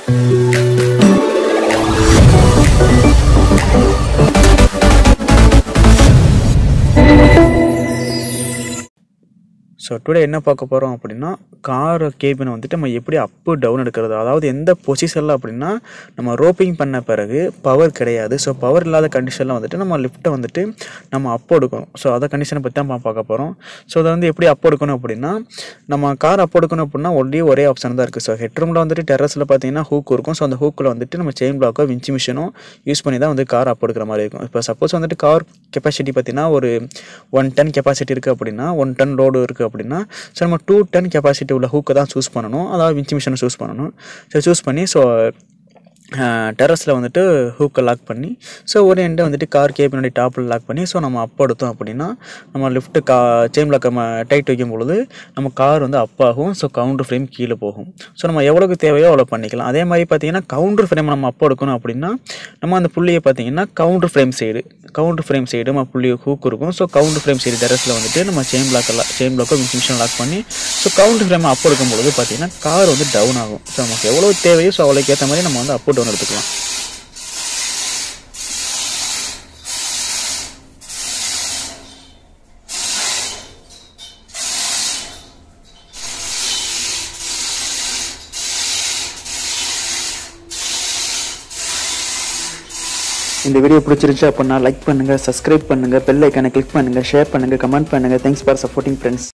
so today என்ன பார்க்க போகிறோம் அப்படின்னா கார் கேபினை வந்துட்டு நம்ம எப்படி அப்பு டவுன் எடுக்கிறது அதாவது எந்த பொசிஷனில் அப்படின்னா நம்ம ரோப்பிங் பண்ண பிறகு பவர் கிடையாது ஸோ பவர் இல்லாத கண்டிஷனில் வந்துட்டு நம்ம லிஃப்ட்டை வந்துட்டு நம்ம அப் எடுக்கணும் ஸோ அதை கண்டிஷனை பற்றி தான் பார்க்க போகிறோம் ஸோ அதை வந்து எப்படி அப் எடுக்கணும் அப்படின்னா நம்ம கார் அப் எடுக்கணும் அப்படின்னா ஒன்லி ஒரே ஆப்ஷன் தான் இருக்குது ஸோ ஹெட்ரூமில் வந்துட்டு டெரஸில் பார்த்தீங்கன்னா ஹூக் இருக்கும் ஸோ அந்த ஹூக்கில் வந்துட்டு நம்ம செயின் பிளாக்கோ விஞ்சி மிஷினோ யூஸ் பண்ணி தான் வந்து கார் அப் எடுக்கிற மாதிரி இருக்கும் இப்போ சப்போஸ் வந்துட்டு கார் கெப்பாசிட்டி பார்த்தீங்கன்னா ஒரு ஒன் டன் கெப்பாசிட்டி இருக்குது அப்படின்னா ஒன் டன் லோடு இருக்குது அப்படின்னா ஸோ நம்ம டூ டன் கெப்பாசிட்டி உள்ள ஹூக்கை தான் சூஸ் பண்ணணும் அதாவது விஞ்சி மிஷினை சூஸ் பண்ணணும் ஸோ சூஸ் பண்ணி ஸோ டெரஸில் வந்துட்டு ஹூக்கை லாக் பண்ணி ஸோ ஒரு எண்டை வந்துட்டு கார் கேபினுடைய டாப்பில் லாக் பண்ணி ஸோ நம்ம அப் எடுத்தோம் அப்படின்னா நம்ம லிஃப்ட்டு கா செயின் லாக் நம்ம டைட் வைக்கும் பொழுது நம்ம கார் வந்து அப் ஆகும் ஸோ கவுண்டர் ஃப்ரேம் கீழே போகும் ஸோ நம்ம எவ்வளோக்கு தேவையோ அவ்வளோ பண்ணிக்கலாம் அதே மாதிரி பார்த்தீங்கன்னா கவுண்டர் ஃப்ரேம் நம்ம அப் எடுக்கணும் அப்படின்னா நம்ம அந்த புள்ளியை பார்த்தீங்கன்னா counter frame side counter frame side நம்ம புள்ளி ஹூக் இருக்கும் ஸோ கவுண்டர் ஃப்ரேம் சைடு டெரஸில் வந்துட்டு நம்ம செயின் பிளாக் செயின் பிளாக்கோ மிஷின் லாக் பண்ணி ஸோ கவுண்டர் ஃப்ரேம் அப் எடுக்கும் பொழுது பார்த்தீங்கன்னா கார் வந்து டவுன் ஆகும் ஸோ நமக்கு எவ்வளோ தேவையோ ஸோ அவ்வளோக்கு ஏற்ற மாதிரி நம்ம வந்து அப் டவுன் எடுத்துக்கலாம் இந்த வீடியோ பிடிச்சிருச்சு அப்படின்னா லைக் பண்ணுங்கள் சப்ஸ்கிரைப் பண்ணுங்கள் பெல் ஐக்கானை கிளிக் பண்ணுங்கள் ஷேர் பண்ணுங்கள் கமெண்ட் பண்ணுங்கள் தேங்க்ஸ் ஃபார் சப்போர்ட்டிங் ஃப்ரெண்ட்ஸ்